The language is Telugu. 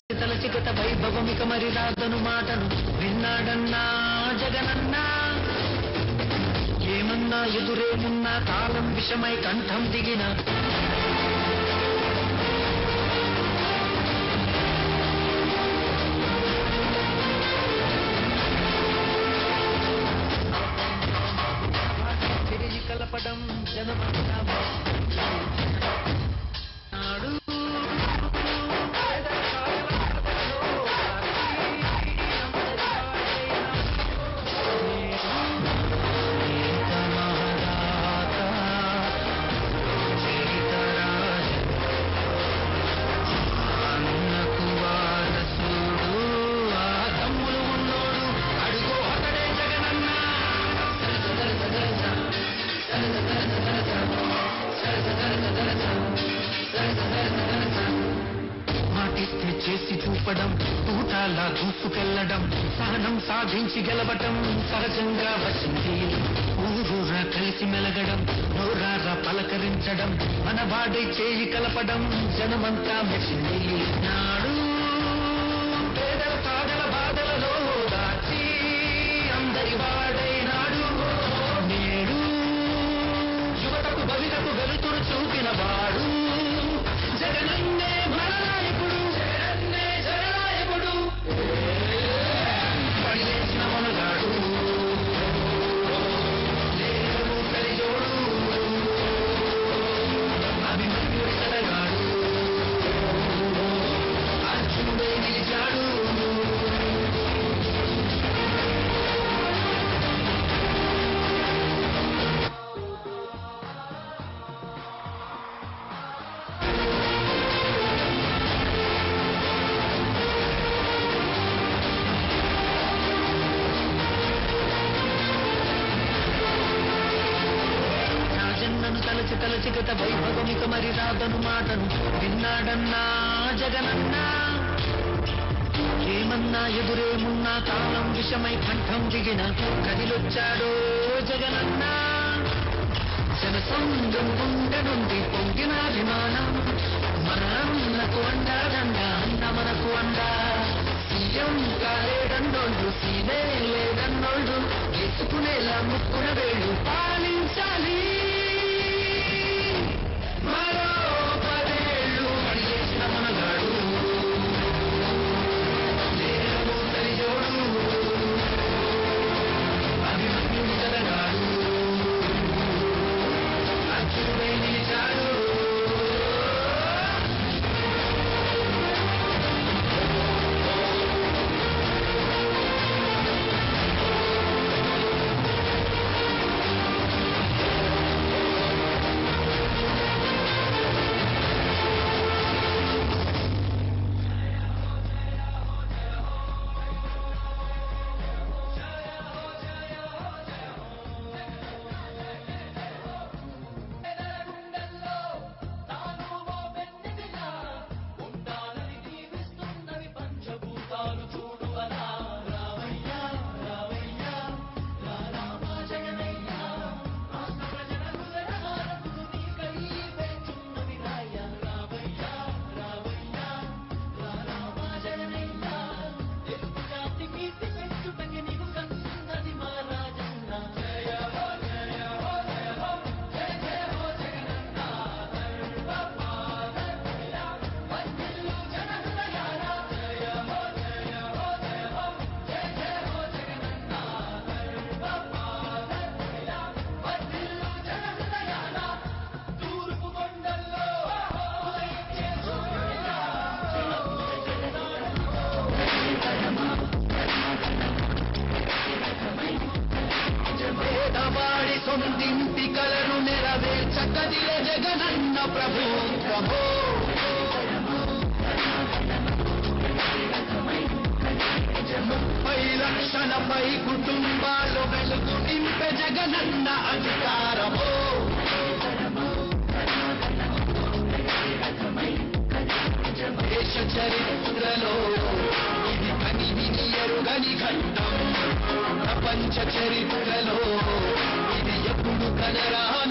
తలచిగత వైభవమిక మరి రాదను మాటను విన్నాడన్నా జగనన్నా ఏమన్నా ఎదురేమున్నా కాలం విషమై కంఠం దిగిన తిరిగి కలపడం జనమంతా నాడు మాటిస్తే చేసి చూపడం తూటాలా దూసుకెళ్లడం సహనం సాధించి గెలవటం సహజంగా వచ్చింది ఊరూరా కలిసి మెలగడం నోరారా పలకరించడం మన వాడై చేయి కలపడం జనమంతా మెచ్చింది నాడు పేదల సాగల బాధలలో దాచి అందరి వాడైనాడు నేడు యువతకు భవితకు వెలుతురు చూపిన వాడు జగనన్నే భరనాయకుడు జగనన్నే జగనాయకుడు పడిలేసిన మనగాడు లేరు కలిజోడు అభిమన్యుడి కలగాడు అర్జునుడే నిలిచాడు రాజన్నను తలచి తలచి గత వైభవమిక మరి రాదను మాటను విన్నాడన్నా జగనన్నా ఏమన్నా ఎదురేమున్నా కాలం విషమై కంఠం దిగిన కదిలొచ్చాడో జగనన్నా జనసంగం గుండె నుండి పొంగిన అభిమానం మన అన్నకు అండాదండ అన్న మనకు అండా సీఎం కాలేడన్నోళ్ళు సీనే లేదన్నోళ్ళు వేసుకునేలా ముక్కున వేళ్ళు పాలించాలి మరో పదేళ్ళు అడిగేసిన మనగాడు లేరు కలిజోడు అభిమన్యుడు కలగాడు అర్జునుడై నిలిచాడు పేదవాడి సొంతింటి కలను నెరవేర్చకదిల జగనన్న ప్రభుత్వము ముప్పై లక్షలపై కుటుంబాలు వెలుగు నింపే జగనన్న అధికారము దేశ చరిత్రలో ఇది కని విని ఎరుగని ఘట్టం ప్రపంచ చరిత్రలో ఇది ఎప్పుడు కనరా